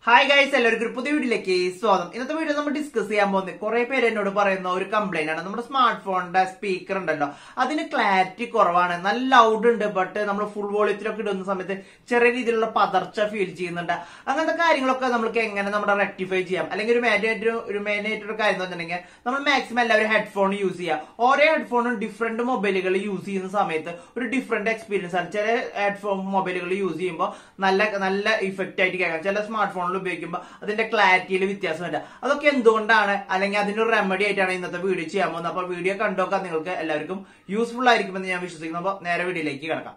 hi guys എല്ലാവർക്കും ഒരു പുതിയ വീഡിയോയിലേക്ക് സ്വാഗതം ഇന്നത്തെ വീഡിയോ നമ്മൾ ഡിസ്കസ് ചെയ്യാൻ പോകുന്നത് കുറെ പേര് എന്നോട് പറയുന്ന ഒരു കംപ്ലൈന്റ് ആണ് നമ്മുടെ സ്മാർട്ട് ഫോണിന്റെ സ്പീക്കർ ഉണ്ടല്ലോ അതിന് ക്ലാരിറ്റി കുറവാണ് നല്ല ലൗഡ് ഉണ്ട് ബട്ട് നമ്മൾ ഫുൾ വോളിയത്തിലൊക്കെ ഇടുന്ന സമയത്ത് ചെറിയ രീതിയിലുള്ള പതർച്ച ഫീൽ ചെയ്യുന്നുണ്ട് അങ്ങനത്തെ കാര്യങ്ങളൊക്കെ നമുക്ക് എങ്ങനെ നമ്മുടെ റെക്ടിഫൈ ചെയ്യാം അല്ലെങ്കിൽ ഒരു മെയിനായിട്ട് ഒരു മെയിനായിട്ട് ഒരു കാര്യം എന്ന് വെച്ചിട്ടുണ്ടെങ്കിൽ നമ്മൾ മാക്സിമം എല്ലാവരും ഹെഡ്ഫോൺ യൂസ് ചെയ്യുക ഓരോ ഹെഡ്ഫോണും ഡിഫറെന്റ് മൊബൈലുകൾ യൂസ് ചെയ്യുന്ന സമയത്ത് ഒരു ഡിഫറെന്റ് എക്സ്പീരിയൻസ് ആണ് ചില ഹെഡ്ഫോൺ മൊബൈലുകൾ യൂസ് ചെയ്യുമ്പോൾ നല്ല നല്ല ഇഫക്റ്റ് ആയിട്ട് കേൾക്കാം ചില സ്മാർട്ട് ഫോണിൽ ഉപയോഗിക്കുമ്പോൾ അതിന്റെ ക്ലാരിറ്റിയിൽ വ്യത്യാസം വരാം അതൊക്കെ എന്തുകൊണ്ടാണ് അല്ലെങ്കിൽ അതിനൊരു റെമഡി ആയിട്ടാണ് ഇന്നത്തെ വീഡിയോ ചെയ്യാൻ പോകുന്നത് അപ്പൊ വീഡിയോ കണ്ടോക്കാൻ നിങ്ങൾക്ക് എല്ലാവർക്കും യൂസ്ഫുൾ ആയിരിക്കുമെന്ന് ഞാൻ വിശ്വസിക്കുന്നു അപ്പൊ നേരെ വീഡിയോയിലേക്ക് കിടക്കാം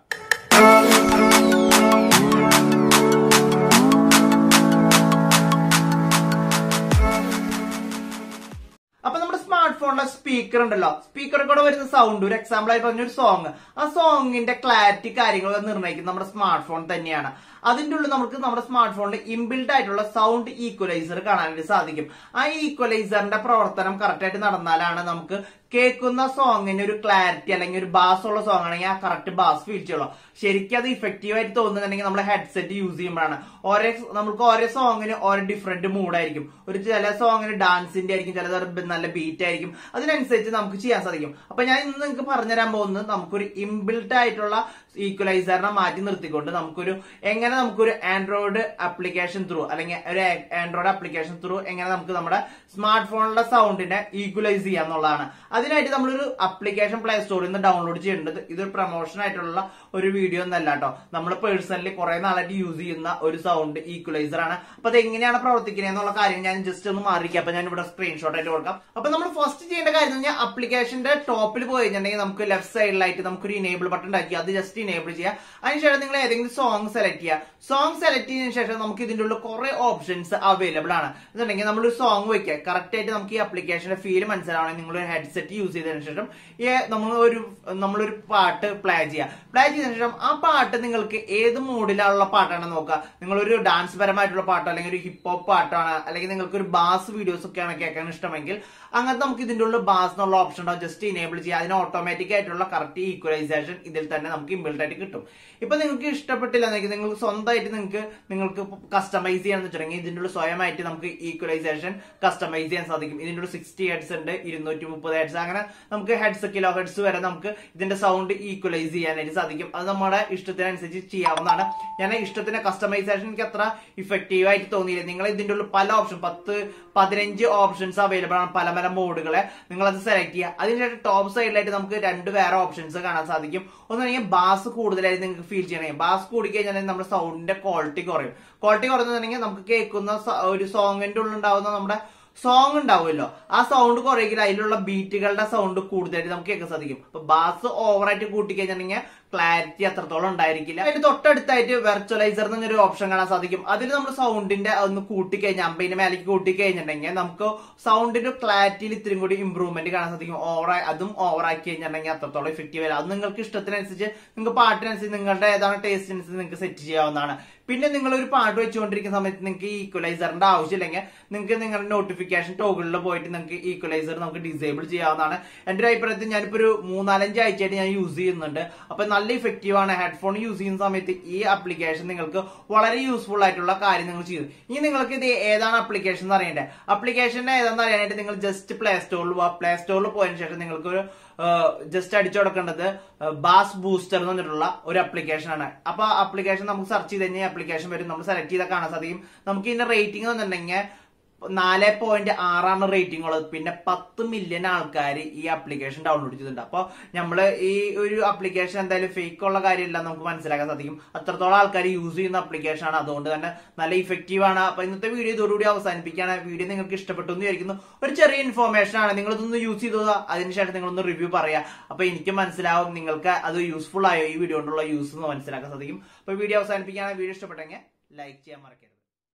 അപ്പൊ നമ്മുടെ സ്മാർട്ട് ഫോണിലെ സ്പീക്കർ ഉണ്ടല്ലോ സ്പീക്കറിൽ കൂടെ വരുന്ന സൗണ്ട് ഒരു എക്സാമ്പിൾ ആയി പറഞ്ഞ ഒരു സോങ് ആ സോങ്ങിന്റെ ക്ലാരിറ്റി കാര്യങ്ങളൊക്കെ നിർണ്ണയിക്കുന്നത് നമ്മുടെ സ്മാർട്ട് ഫോൺ തന്നെയാണ് അതിന്റെ ഉള്ളിൽ നമുക്ക് നമ്മുടെ സ്മാർട്ട് ഫോണിൽ ഇൻബിൽഡ് ആയിട്ടുള്ള സൗണ്ട് ഈക്വലൈസർ കാണാനായിട്ട് സാധിക്കും ആ ഈക്വലൈസറിന്റെ പ്രവർത്തനം കറക്റ്റ് ആയിട്ട് നടന്നാലാണ് നമുക്ക് കേൾക്കുന്ന സോങ്ങിന് ഒരു ക്ലാരിറ്റി അല്ലെങ്കിൽ ഒരു ബാസ് ഉള്ള സോങ് ആണെങ്കിൽ ആ കറക്റ്റ് ബാസ് ഫീൽ ചെയ്യുള്ളൂ ശരിക്കും അത് ഇഫക്റ്റീവ് ആയിട്ട് തോന്നുന്നുണ്ടെങ്കിൽ നമ്മൾ ഹെഡ്സെറ്റ് യൂസ് ചെയ്യുമ്പോഴാണ് ഓരോ നമുക്ക് ഓരോ സോങ്ങിന് ഓരോ ഡിഫറെന്റ് മൂഡായിരിക്കും ഒരു ചില സോങ്ങിന് ഡാൻസിന്റെ ആയിരിക്കും ചിലത് നല്ല ബീറ്റ് ആയിരിക്കും അതിനനുസരിച്ച് നമുക്ക് ചെയ്യാൻ സാധിക്കും അപ്പൊ ഞാൻ ഇന്ന് നിങ്ങൾക്ക് പറഞ്ഞുതരാൻ പോകുന്നത് നമുക്കൊരു ഇൻബിൽട്ട് ആയിട്ടുള്ള ഈക്വലൈസറിനെ മാറ്റി നിർത്തിക്കൊണ്ട് നമുക്കൊരു എങ്ങനെ നമുക്കൊരു ആൻഡ്രോയിഡ് ആപ്ലിക്കേഷൻ ത്രൂ അല്ലെങ്കിൽ ഒരു ആൻഡ്രോയിഡ് ആപ്ലിക്കേഷൻ ത്രൂ എങ്ങനെ നമുക്ക് നമ്മുടെ സ്മാർട്ട് ഫോണിലെ സൗണ്ടിനെ ഈക്വലൈസ് ചെയ്യാം എന്നുള്ളതാണ് അതിനായിട്ട് നമ്മളൊരു ആപ്ലിക്കേഷൻ പ്ലേ സ്റ്റോറിൽ നിന്ന് ഡൗൺലോഡ് ചെയ്യേണ്ടത് ഇതൊരു പ്രൊമോഷൻ ആയിട്ടുള്ള ഒരു വീഡിയോ ഒന്നല്ല കേട്ടോ നമ്മൾ പേഴ്സണലി കുറെ നാളായിട്ട് യൂസ് ചെയ്യുന്ന ഒരു സൗണ്ട് ഈക്വലൈസർ ആണ് അപ്പൊ അത് എങ്ങനെയാണ് പ്രവർത്തിക്കുന്നത് എന്നുള്ള കാര്യം ഞാൻ ജസ്റ്റ് ഒന്ന് മാറിക്കാം അപ്പൊ ഞാൻ ഇവിടെ സ്ക്രീൻഷോട്ട് ആയിട്ട് കൊടുക്കാം അപ്പൊ നമ്മൾ ഫസ്റ്റ് ചെയ്യേണ്ട കാര്യം എന്ന് പറഞ്ഞാൽ ആപ്ലിക്കേഷന്റെ ടോപ്പിൽ പോയി കഴിഞ്ഞിട്ടുണ്ടെങ്കിൽ നമുക്ക് ലെഫ്റ്റ് സൈഡിലായിട്ട് നമുക്കൊരു ഇനേബിൾ ബട്ടൺ ഉണ്ടാക്കി അത് ജസ്റ്റ് ഇനേബിൾ ചെയ്യുക അതിനുശേഷം നിങ്ങൾ ഏതെങ്കിലും സോങ് സെലക്ട് ചെയ്യുക സോങ് സെലക്ട് ചെയ്തതിനു ശേഷം നമുക്ക് ഇതിന്റെ ഉള്ളിൽ കുറെ ഓപ്ഷൻസ് അവൈലബിൾ ആണ് എന്നുണ്ടെങ്കിൽ നമ്മളൊരു സോങ് വെക്കുക കറക്റ്റ് ആയിട്ട് നമുക്ക് ഈ ആപ്ലിക്കേഷന്റെ ഫീൽ മനസ്സിലാവണമെങ്കിൽ നിങ്ങൾ ഒരു ഹെഡ്സെറ്റ് യൂസ് ചെയ്തതിനു ശേഷം നമ്മൾ ഒരു നമ്മളൊരു പാട്ട് പ്ലേ ചെയ്യുക പ്ലേ ചെയ്തതിനു ശേഷം ആ പാട്ട് നിങ്ങൾക്ക് ഏത് മൂഡിലുള്ള പാട്ടാണ് നോക്കുക നിങ്ങളൊരു ഡാൻസ് പരമായിട്ടുള്ള പാട്ടോ അല്ലെങ്കിൽ ഒരു ഹിപ്പ് ഹോപ്പ് പാട്ടാണ് അല്ലെങ്കിൽ നിങ്ങൾക്ക് ഒരു ബാസ് വീഡിയോസ് ഒക്കെയാണ് കേൾക്കാൻ ഇഷ്ടമെങ്കിൽ അങ്ങനത്തെ നമുക്ക് ഇതിന്റെ ഉള്ളിൽ ബാസ് എന്നുള്ള ഓപ്ഷൻ ഉണ്ടാവും ജസ്റ്റ് ഇനേബിൾ ചെയ്യുക അതിന് ഓട്ടോമാറ്റിക് ആയിട്ടുള്ള കറക്റ്റ് ഈക്വലൈസേഷൻ ഇതിൽ തന്നെ നമുക്ക് ഇമ്പിൾട്ട് ആയിട്ട് കിട്ടും ഇപ്പൊ നിങ്ങൾക്ക് ഇഷ്ടപ്പെട്ടില്ല എന്നെങ്കിൽ നിങ്ങൾക്ക് സ്വന്തമായിട്ട് നിങ്ങൾക്ക് നിങ്ങൾക്ക് കസ്റ്റമൈസ് ചെയ്യാന്ന് വെച്ചിട്ടുണ്ടെങ്കിൽ ഇതിന്റെ ഉള്ളിൽ സ്വയമായിട്ട് നമുക്ക് ഈക്വലൈസേഷൻ കസ്റ്റമൈസ് ചെയ്യാൻ സാധിക്കും ഇതിന്റെ ഉള്ളിൽ സിക്സ്റ്റി ഹെഡ്സ് ഉണ്ട് ഇരുന്നൂറ്റി മുപ്പത് ഹെഡ്സ് അങ്ങനെ നമുക്ക് ഹെഡ്സ് കിലോ ഹെഡ്സ് വരെ നമുക്ക് ഇതിന്റെ സൗണ്ട് ഈക്വലൈസ് ചെയ്യാനായിട്ട് സാധിക്കും അത് നമ്മുടെ ഇഷ്ടത്തിനനുസരിച്ച് ചെയ്യാവുന്നതാണ് ഞാൻ ഇഷ്ടത്തിന് കസ്റ്റമൈസേഷൻ എനിക്ക് അത്ര ഇഫക്റ്റീവ് ആയിട്ട് തോന്നിയില്ല നിങ്ങൾ ഇതിന്റെ ഉള്ളിൽ പല ഓപ്ഷൻ പത്ത് പതിനഞ്ച് ഓപ്ഷൻസ് അവൈലബിൾ ആണ് പല പല മോഡുകളെ നിങ്ങൾ അത് സെലക്ട് ചെയ്യുക അതിനുശേഷം ടോപ്പ് സൈഡിലായിട്ട് നമുക്ക് രണ്ട് വേറെ ഓപ്ഷൻസ് കാണാൻ സാധിക്കും ഒന്നാണെങ്കിൽ ബാസ് കൂടുതലായിട്ട് നിങ്ങൾക്ക് ഫീൽ ചെയ്യണമെങ്കിൽ ബാസ് കൂടി കഴിഞ്ഞാൽ നമ്മുടെ സൗണ്ടിന്റെ ക്വാളിറ്റി കുറയും ക്വാളിറ്റി കുറഞ്ഞിട്ടുണ്ടെങ്കിൽ നമുക്ക് കേൾക്കുന്ന ഒരു സോങ്ങിന്റെ ഉള്ളിൽ ഉണ്ടാവുന്ന നമ്മുടെ സോങ് ഉണ്ടാവുമല്ലോ ആ സൗണ്ട് കുറയെങ്കിൽ അതിലുള്ള ബീറ്റുകളുടെ സൗണ്ട് കൂടുതലായിട്ട് നമുക്ക് കേൾക്കാൻ സാധിക്കും അപ്പൊ ബാസ് ഓവറായിട്ട് കൂട്ടിക്കഴിഞ്ഞിട്ടുണ്ടെങ്കിൽ ക്ലാരിറ്റി അത്രത്തോളം ഉണ്ടായിരിക്കില്ല അതിന് തൊട്ടടുത്തായിട്ട് വെർച്വലൈസർ എന്നൊരു ഓപ്ഷൻ കാണാൻ സാധിക്കും അതിൽ നമ്മൾ സൗണ്ടിന്റെ ഒന്ന് കൂട്ടിക്കഴിഞ്ഞാൽ അമ്പതിന്റെ മേലേക്ക് കൂട്ടിക്കഴിഞ്ഞിട്ടുണ്ടെങ്കിൽ നമുക്ക് സൗണ്ടിന്റെ ക്ലാരിറ്റിയിൽ ഇത്തിരി കൂടി ഇമ്പ്രൂവ്മെന്റ് കാണാൻ സാധിക്കും ഓവർ അതും ഓവർ ആക്കി കഴിഞ്ഞിട്ടുണ്ടെങ്കിൽ അത്രത്തോളം ഇഫക്റ്റീവ് വരാം അത് നിങ്ങൾക്ക് ഇഷ്ടത്തിനനുസരിച്ച് നിങ്ങൾക്ക് പാട്ടിനനുസരിച്ച് നിങ്ങളുടെ ഏതാണ് ടേസ്റ്റിനനുസരിച്ച് നിങ്ങൾക്ക് സെറ്റ് ചെയ്യാവുന്നതാണ് പിന്നെ നിങ്ങൾ ഒരു പാട്ട് വെച്ചുകൊണ്ടിരിക്കുന്ന സമയത്ത് നിങ്ങൾക്ക് ഈക്വലൈസറിന്റെ ആവശ്യമില്ലെങ്കിൽ നിങ്ങൾക്ക് നിങ്ങളുടെ നോട്ടിഫിക്കേഷൻ ടോഗിളിൽ പോയിട്ട് നിങ്ങൾക്ക് ഈക്വലൈസർ നമുക്ക് ഡിസേബിൾ ചെയ്യാവുന്നതാണ് എന്റെ ഒരു അഭിപ്രായത്തിൽ ഞാനിപ്പോ ഒരു മൂന്നാലഞ്ച് ആഴ്ചയായിട്ട് ഞാൻ യൂസ് ചെയ്യുന്നുണ്ട് അപ്പൊ നല്ല ഇഫക്റ്റീവ് ആണ് ഹെഡ്ഫോൺ യൂസ് ചെയ്യുന്ന സമയത്ത് ഈ ആപ്ലിക്കേഷൻ നിങ്ങൾക്ക് വളരെ യൂസ്ഫുൾ ആയിട്ടുള്ള കാര്യം നിങ്ങൾ ചെയ്തു ഇനി നിങ്ങൾക്ക് ഇത് ഏതാണ് ആപ്ലിക്കേഷൻ എന്ന് അറിയണ്ടേ ആപ്ലിക്കേഷൻ ഏതാണെന്ന് അറിയാനായിട്ട് നിങ്ങൾ ജസ്റ്റ് പ്ലേ സ്റ്റോറിൽ പോവാ പ്ലേ സ്റ്റോറിൽ പോയതിനു ശേഷം നിങ്ങൾക്ക് ഒരു ജസ്റ്റ് അടിച്ചു കൊടുക്കേണ്ടത് ബാസ് ബൂസ്റ്റർ എന്ന് പറഞ്ഞിട്ടുള്ള ഒരു ആപ്ലിക്കേഷൻ ആണ് അപ്പൊ ആപ്ലിക്കേഷൻ നമുക്ക് സെർച്ച് ചെയ്ത് കഴിഞ്ഞാൽ ആപ്ലിക്കേഷൻ വരും നമ്മൾ സെലക്ട് ചെയ്താൽ കാണാൻ സാധിക്കും നമുക്ക് ഇതിന്റെ റേറ്റിംഗ് എന്നുണ്ടെങ്കിൽ നാല് പോയിന്റ് ആറാണ് റേറ്റിംഗ് ഉള്ളത് പിന്നെ പത്ത് മില്യൺ ആൾക്കാർ ഈ ആപ്ലിക്കേഷൻ ഡൗൺലോഡ് ചെയ്തിട്ടുണ്ട് അപ്പോൾ നമ്മൾ ഈ ഒരു ആപ്ലിക്കേഷൻ എന്തായാലും ഫേക്ക് ഉള്ള കാര്യമില്ല നമുക്ക് മനസ്സിലാക്കാൻ സാധിക്കും അത്രത്തോളം ആൾക്കാർ യൂസ് ചെയ്യുന്ന ആപ്ലിക്കേഷൻ ആണ് അതുകൊണ്ട് തന്നെ നല്ല ഇഫക്റ്റീവ് ആണ് അപ്പൊ ഇന്നത്തെ വീഡിയോ ഇതോടുകൂടി അവസാനിപ്പിക്കുകയാണ് വീഡിയോ നിങ്ങൾക്ക് ഇഷ്ടപ്പെട്ടു എന്ന് വിചാരിക്കുന്നു ഒരു ചെറിയ ഇൻഫോർമേഷൻ ആണ് നിങ്ങൾ ഇതൊന്ന് യൂസ് ചെയ്തു അതിനുശേഷം നിങ്ങളൊന്ന് റിവ്യൂ പറയാ അപ്പൊ എനിക്ക് മനസ്സിലാവും നിങ്ങൾക്ക് അത് യൂസ്ഫുൾ ആയോ ഈ വീഡിയോ കൊണ്ടുള്ള യൂസ് എന്ന് മനസ്സിലാക്കാൻ സാധിക്കും അപ്പൊ വീഡിയോ അവസാനിപ്പിക്കുകയാണ് വീഡിയോ ഇഷ്ടപ്പെട്ടെങ്കിൽ ലൈക്ക് ചെയ്യാൻ മറക്കരുത്